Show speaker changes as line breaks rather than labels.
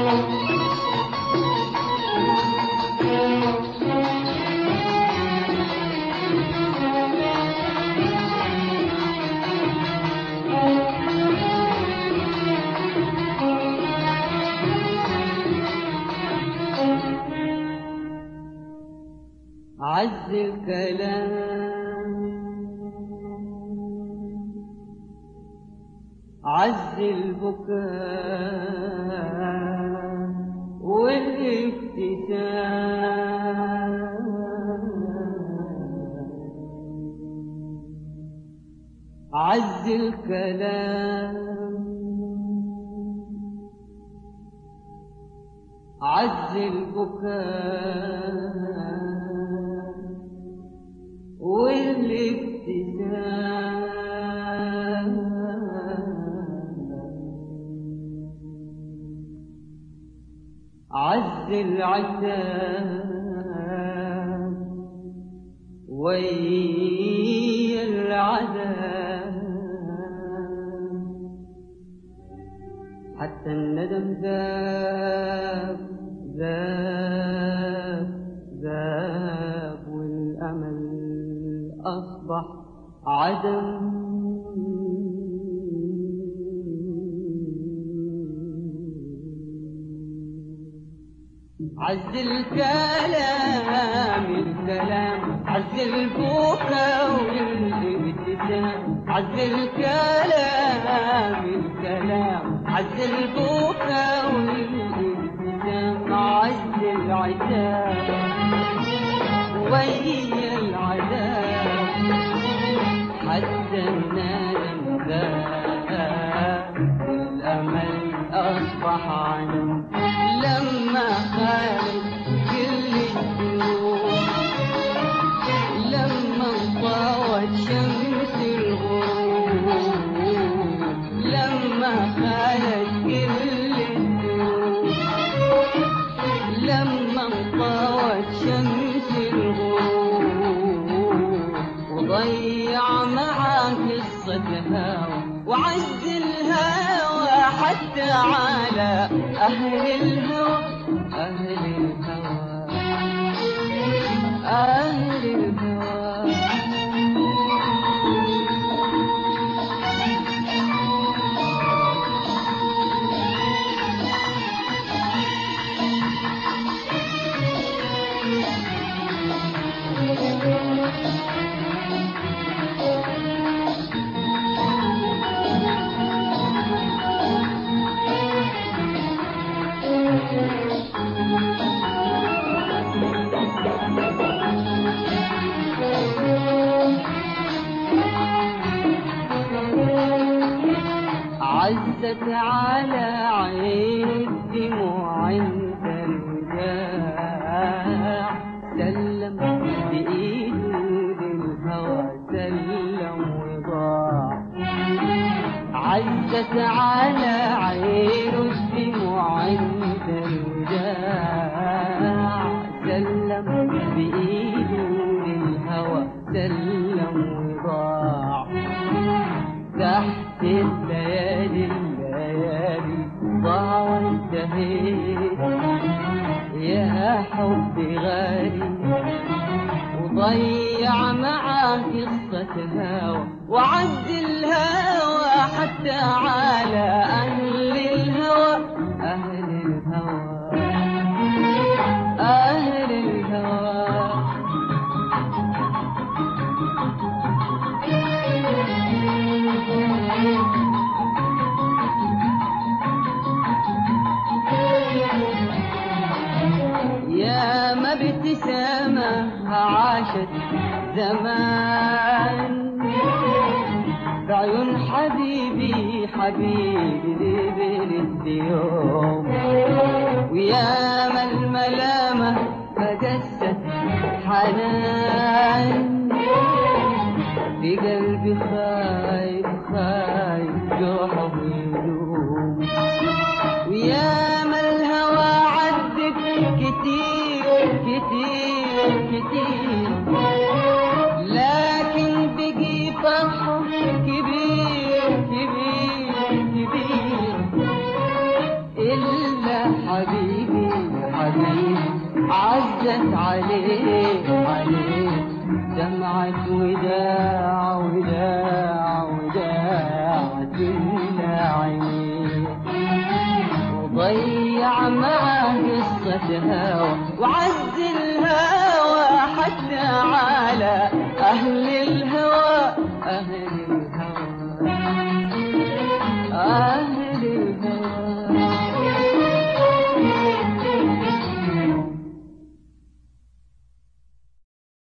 عز الكلام عز البكاء والافتتان عز الكلام عز البكاء والابتسام عز العتاب ويا العذاب حتى الندم ذاب ذاب ذاب والأمل أصبح عدم عز الكلام الكلام عز البكاء والابتسام عز الكلام الكلام عز البكاء والابتسام عز العتاب ويا العذاب حتى الندم ذاب الأمل أصبح عنم لما خالت كل الدروب لما انطوت شمس الغروب لما خالت كل الدروب لما انطوت شمس الغروب وضيع معاه قصة هوى وعز الهوى حتى على أهل الهوى أهل الهوى أهل الهوى عزت على عين الدموع عند الوداع سلم بإيده للهوى سلم وضاع عزت على عين الدموع عند الوداع سلم بإيده للهوى سلم وضاع تحت الليالي الليالي ضاع وانتهيت يا حبي غالي وضيع معاه قصة هوى وعد الهوى حتى على أهل الهوى أهل الهوى أهل الهوى يا ما ابتسامة عاشت زمان بعيون حبيبي حبيبي بين الديوم ويا ما الملامة فجست حنان في قلبي خايف خايف جرحه يدوم ويا ما الهوى عدت كتير كتير كتير لكن بقي فرحه كبير كبير كبير إلا حبيبي حبيبي عزت عليه عليه دمعة وداع وداع وداع تملى عينيه وضيع معاه قصة هوى وعز الهوى حتى على أهل الهوى أهل